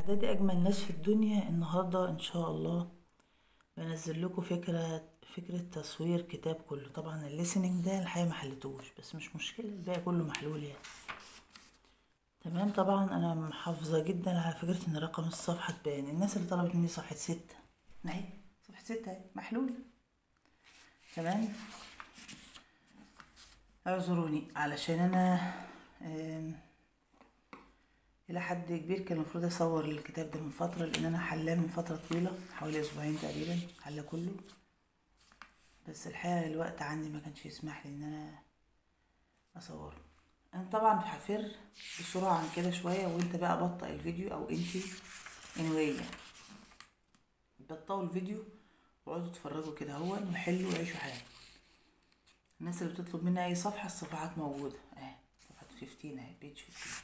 اعدادي اجمل ناس في الدنيا النهارده ان شاء الله بنزل لكم فكره فكره تصوير كتاب كله طبعا الليسننج ده الحقيقه ما حلتوش بس مش مشكله الباقي كله محلول يعني تمام طبعا انا محافظه جدا على فكره ان رقم الصفحه تبان الناس اللي طلبت مني صفحه ستة اهي صفحه ستة اهي محلوله تمام اعذروني علشان انا آم، الى حد كبير كان المفروض اصور الكتاب ده من فتره لان انا حلاه من فتره طويله حوالي اسبوعين تقريبا حلاه كله بس الحقيقه الوقت عندي ما كانش يسمح لي ان انا اصوره انا طبعا هفر بسرعه عن كده شويه وانت بقى بطئ الفيديو او انتي انوية بطئوا الفيديو واقعدوا اتفرجوا كده هو وحلوا وعيشوا حياتكم الناس اللي بتطلب مني اي صفحه الصفحات موجوده اهي صفحه 15 اهي بيج 15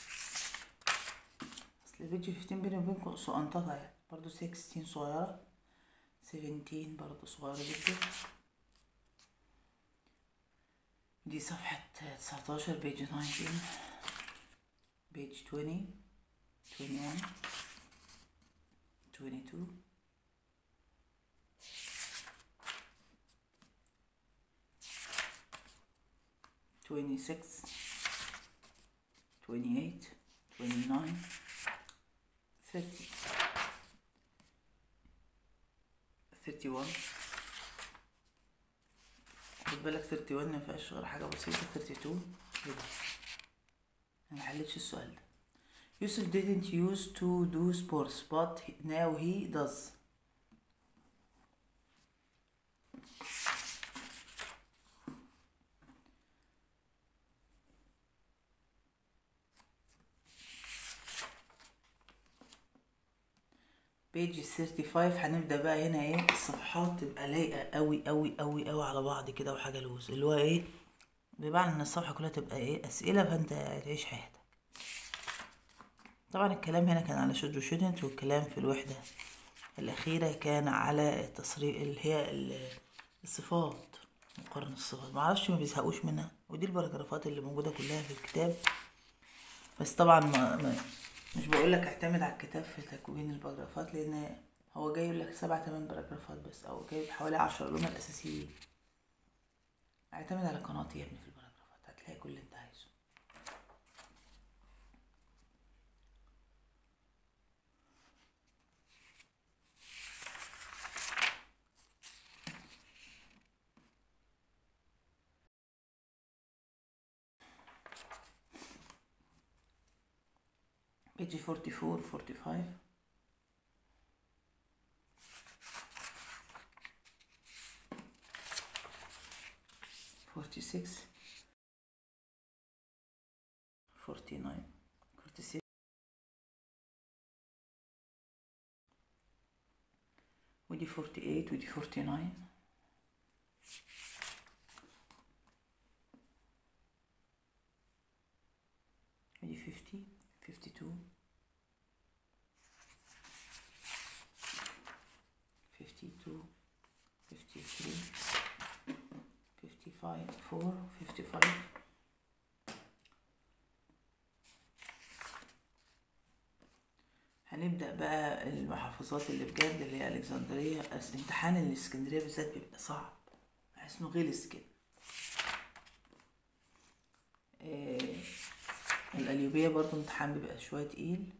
اصل البيج 15 بيني وبينكم سقنططة يعني برضو 16 صغيرة 17 برضو صغيرة جدا دي صفحة 19 بيج 19 بيج 20 21 22 26 28 29 30 31 خد بالك 31 ما فيهاش غير حاجة بسيطة 32 كده أنا محلتش السؤال ده يوسف didn't used to do sports but now he does بيج 35 هنبدأ بقى هنا ايه الصفحات تبقى لايقة قوي قوي قوي قوي على بعض كده وحاجة لوز اللي هو ايه بمعنى ان الصفحة كلها تبقى ايه اسئلة فانت تعيش حياتك طبعا الكلام هنا كان على شد وشدنت والكلام في الوحدة الأخيرة كان على التصريف اللي هي ال- الصفات مقارنة الصفات معرفش ما بيزهقوش منها ودي البراجرافات اللي موجودة كلها في الكتاب بس طبعا ما, ما مش بقول لك اعتمد على الكتاب في تكوين البراجرافات لان هو جايب لك سبع تمن باراجرافات بس او جايب حوالي عشر علوم الاساسيين اعتمد على قناتي يا ابني في البراجرافات هتلاقي كل اللي انت عايزه بيجي 44 45 46 49 46 ودي 48 ودي 49 ودي 50 52 52 53 55 4 55 هنبدأ بقى المحافظات اللي بجد اللي هي ألكسندرية أس- امتحان الإسكندرية بالذات بيبقى صعب بحس إنه غلس كده إيه القليوبية برضو امتحان بيبقى شوية تقيل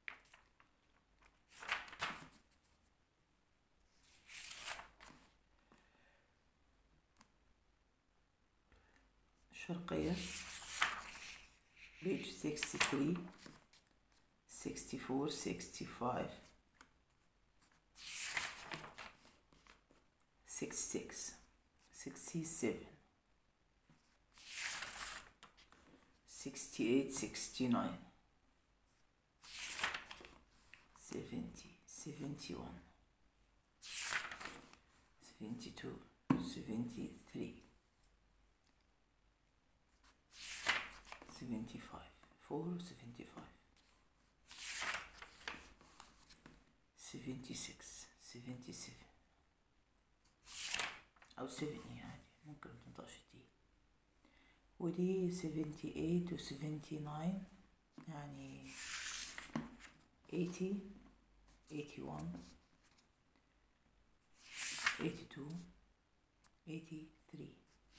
الشرقية بيج 63 64 65 66 67 68 69 70 71 72 73 75 4 75 76 77 أو 70 يعني ممكن متنطقش دي ودي 78 و 79 يعني 80 81 82 83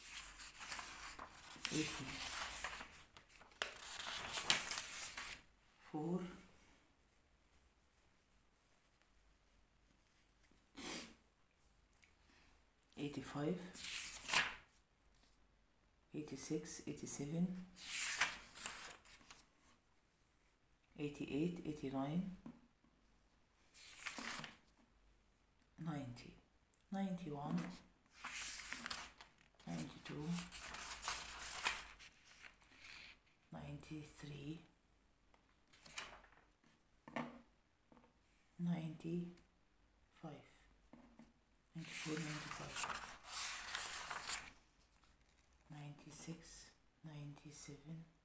80 4 85 86 87 88 89 90 91 92 93 95 94 95 96 97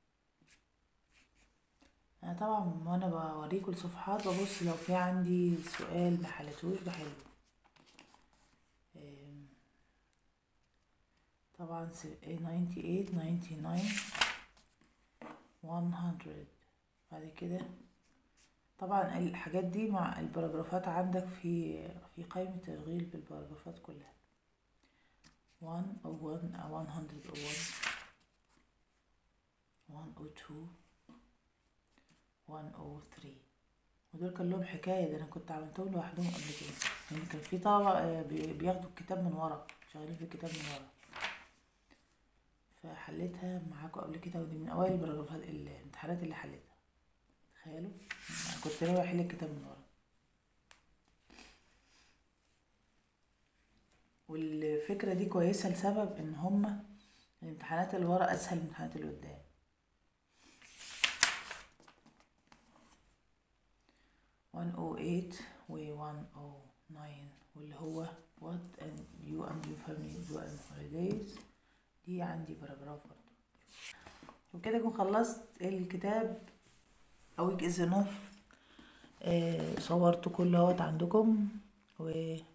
انا طبعا وانا بوريكم الصفحات ببص لو في عندي سؤال محلتوش بحله أم، طبعا س- إيه 98 99 100 بعد كده طبعا الحاجات دي مع البراجرافات عندك في في قائمة تشغيل بالبراجرافات كلها 1 أو 1 أو 101 102 103 ودول كان لهم حكاية ده أنا كنت عملتهم لوحدهم قبل كده يعني كان في طلبة آه، بي- بياخدوا الكتاب من ورا شغالين في الكتاب من ورا فحليتها معاكم قبل كده ودي من أوائل البراجرافات الامتحانات اللي حليتها تخيلوا أنا كنت ناوي أحل الكتاب من ورا والفكرة دي كويسة لسبب إن هما الامتحانات اللي ورا أسهل من الامتحانات اللي قدام one oh eight و one oh nine واللي هو what and you and your family do and holidays دي عندي باراجراف برضه وبكده أكون خلصت الكتاب A week is enough آه، صورته كله اهوت عندكم و